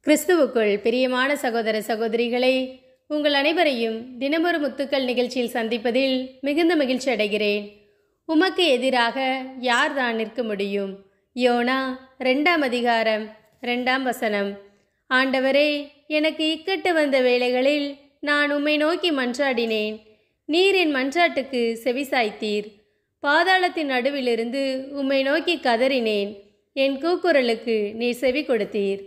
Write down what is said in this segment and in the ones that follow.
கிறிஸ்துவுக்குள் பிரியமான சகோதர சகோதரிகளே உங்கள் அனைவரையும் தினமொரு முத்துக்கள் நிகழ்ச்சியில் சந்திப்பதில் மிகுந்த மகிழ்ச்சி அடைகிறேன் உமக்கு எதிராக யார் தான் நிற்க முடியும் யோனா ரெண்டாம் அதிகாரம் ரெண்டாம் வசனம் ஆண்டவரே எனக்கு இக்கட்டு வந்த வேளைகளில் நான் உம்மை நோக்கி மன்றாடினேன் நீர் என் மன்றாட்டுக்கு செவிசாய்த்தீர் பாதாளத்தின் நடுவிலிருந்து உம்மை நோக்கி கதறினேன் என் கூக்குரலுக்கு நீர் செவி கொடுத்தீர்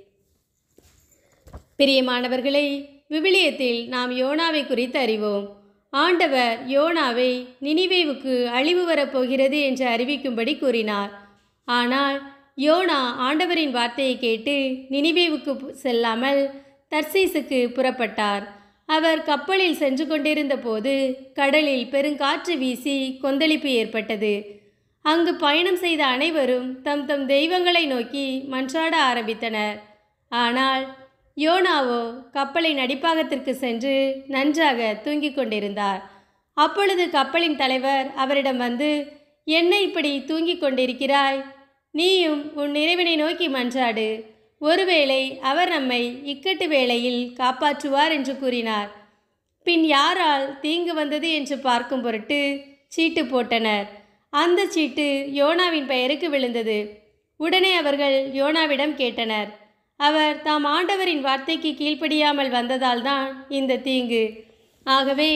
பிரியமானவர்களே விவிலியத்தில் நாம் யோனாவை குறித்து அறிவோம் ஆண்டவர் யோனாவை நினிவேவுக்கு அழிவு வரப்போகிறது என்று அறிவிக்கும்படி கூறினார் ஆனால் யோனா ஆண்டவரின் வார்த்தையை கேட்டு நினிவேவுக்கு பு- செல்லாமல் தர்சீசுக்கு புறப்பட்டார் அவர் கப்பலில் சென்று கொண்டிருந்த போது கடலில் பெருங்காற்று வீசி கொந்தளிப்பு ஏற்பட்டது அங்கு பயணம் செய்த அனைவரும் தம் தம் தெய்வங்களை நோக்கி மன்றாட ஆரம்பித்தனர் ஆனால் யோனாவோ கப்பலின் அடிப்பாகத்திற்கு சென்று நன்றாக தூங்கிக் கொண்டிருந்தார் அப்பொழுது கப்பலின் தலைவர் அவரிடம் வந்து என்ன இப்படி தூங்கிக் கொண்டிருக்கிறாய் நீயும் உன் நிறைவினை நோக்கி மன்றாடு ஒருவேளை அவர் நம்மை இக்கட்டு வேளையில் காப்பாற்றுவார் என்று கூறினார் பின் யாரால் தீங்கு வந்தது என்று பார்க்கும் பொருட்டு சீட்டு போட்டனர் அந்த சீட்டு யோனாவின் பெயருக்கு விழுந்தது உடனே அவர்கள் யோனாவிடம் கேட்டனர் அவர் தாம் ஆண்டவரின் வார்த்தைக்கு கீழ்ப்படியாமல் வந்ததால்தான் இந்த தீங்கு ஆகவே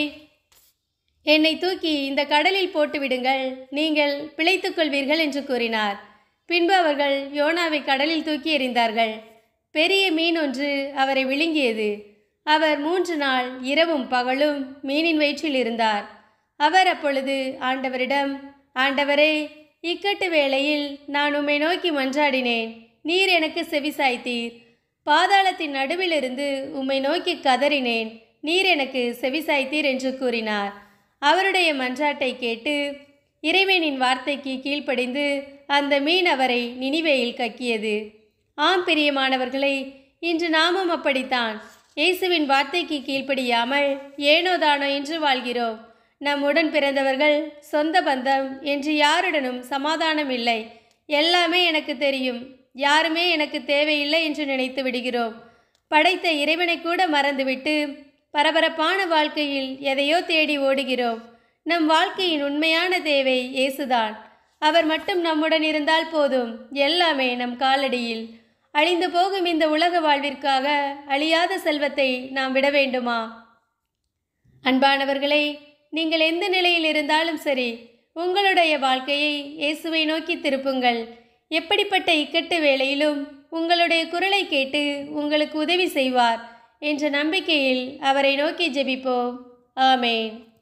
என்னை தூக்கி இந்த கடலில் போட்டு விடுங்கள் நீங்கள் பிழைத்துக் கொள்வீர்கள் என்று கூறினார் பின்பு அவர்கள் யோனாவை கடலில் தூக்கி எறிந்தார்கள் பெரிய மீன் ஒன்று அவரை விழுங்கியது அவர் மூன்று நாள் இரவும் பகலும் மீனின் வயிற்றில் இருந்தார் அவர் அப்பொழுது ஆண்டவரிடம் ஆண்டவரே இக்கட்டு வேளையில் நான் உம்மை நோக்கி மன்றாடினேன் நீர் எனக்கு செவிசாய்த்தீர் பாதாளத்தின் நடுவிலிருந்து உம்மை நோக்கி கதறினேன் நீர் எனக்கு செவிசாய்த்தீர் என்று கூறினார் அவருடைய மன்றாட்டை கேட்டு இறைவனின் வார்த்தைக்கு கீழ்ப்படிந்து அந்த மீன் அவரை நினிவேயில் கக்கியது ஆம் பிரியமானவர்களே இன்று நாமும் அப்படித்தான் இயேசுவின் வார்த்தைக்கு கீழ்ப்படியாமல் ஏனோதானோ என்று வாழ்கிறோம் நம்முடன் பிறந்தவர்கள் சொந்த பந்தம் என்று யாருடனும் சமாதானம் இல்லை எல்லாமே எனக்கு தெரியும் யாருமே எனக்கு தேவையில்லை என்று நினைத்து விடுகிறோம் படைத்த இறைவனை கூட மறந்துவிட்டு பரபரப்பான வாழ்க்கையில் எதையோ தேடி ஓடுகிறோம் நம் வாழ்க்கையின் உண்மையான தேவை இயேசுதான் அவர் மட்டும் நம்முடன் இருந்தால் போதும் எல்லாமே நம் காலடியில் அழிந்து போகும் இந்த உலக வாழ்விற்காக அழியாத செல்வத்தை நாம் விட வேண்டுமா அன்பானவர்களே நீங்கள் எந்த நிலையில் இருந்தாலும் சரி உங்களுடைய வாழ்க்கையை இயேசுவை நோக்கி திருப்புங்கள் எப்படிப்பட்ட இக்கட்டு வேளையிலும் உங்களுடைய குரலை கேட்டு உங்களுக்கு உதவி செய்வார் என்ற நம்பிக்கையில் அவரை நோக்கி ஜெபிப்போம் ஆமென்